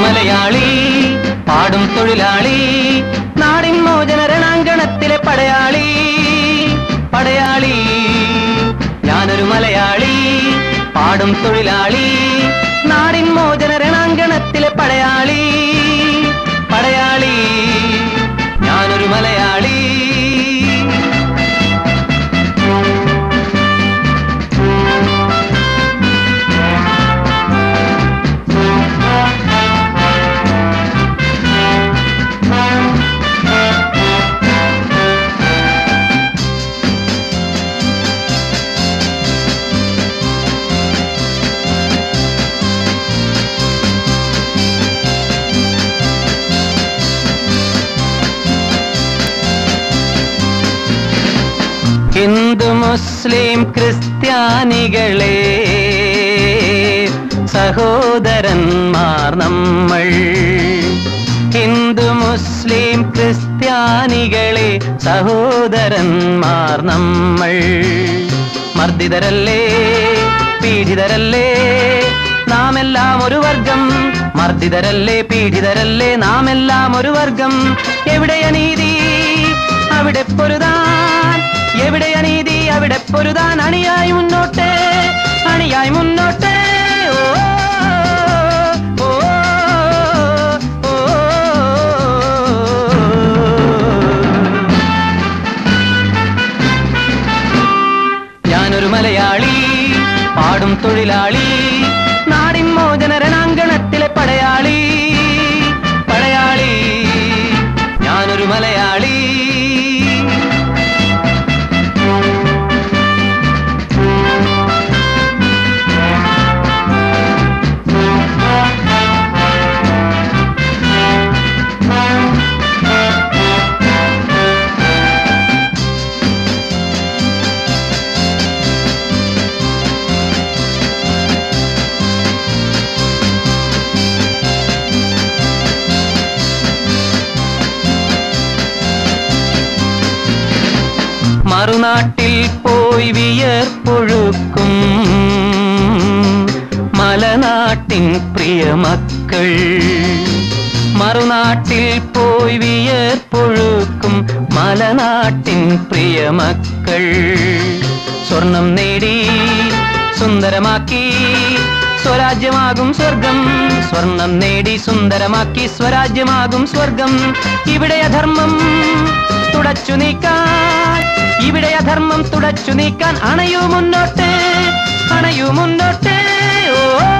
മലയാളി പാടും തൊഴിലാളി നാടിൻ മോചന രണാങ്കണത്തിലെ പടയാളി പടയാളി ഞാനൊരു മലയാളി പാടും തൊഴിലാളി നാടിൻ മോചന രണാങ്കണത്തിലെ പടയാളി പടയാളി ഞാനൊരു മലയാളി ഹിന്ദു മുസ്ലിം ക്രിസ്ത്യാനികളെ സഹോദരന്മാർ നമ്മൾ ഹിന്ദു മുസ്ലിം ക്രിസ്ത്യാനികളെ സഹോദരന്മാർ നമ്മൾ മർദ്ദിതരല്ലേ പീഡിതരല്ലേ നാം എല്ലാം ഒരു വർഗം മർദ്ദിതരല്ലേ പീഡിതരല്ലേ നാം എല്ലാം ഒരു വർഗം എവിടെ അനീതി അവിടെ പൊരുതാൻ എവിടെ അനീതി അവിടെ പൊരുതാൻ അണിയായി മുന്നോട്ട് അണിയായി മുന്നോട്ട് ഓ ഓ, ഓ, ഓ. ഞാനൊരു മലയാളി പാടും തൊഴിലാളി നാടിൻ മോചന രണാങ്കണത്തിലെ പടയാളി പടയാളി ഞാനൊരു മലയാളി മറുനാട്ടിൽ പോയി വിയർപ്പൊഴുക്കും മലനാട്ടിൻ പ്രിയ മക്കൾ മറുനാട്ടിൽ പോയി വിയർപ്പൊഴുക്കും മലനാട്ടിൻ പ്രിയ മക്കൾ സ്വർണം നേടി സുന്ദരമാക്കി സ്വരാജ്യമാകും സ്വർഗം സ്വർണം നേടി സുന്ദരമാക്കി സ്വരാജ്യമാകും സ്വർഗം ഇവിടെ അധർമ്മം തുടച്ചു നീക്കാൻ ഇവിടെ അധർമ്മം തുടച്ചു നീക്കാൻ അണയൂ മുന്നോട്ട് അണയൂ മുന്നോട്ട് ഓ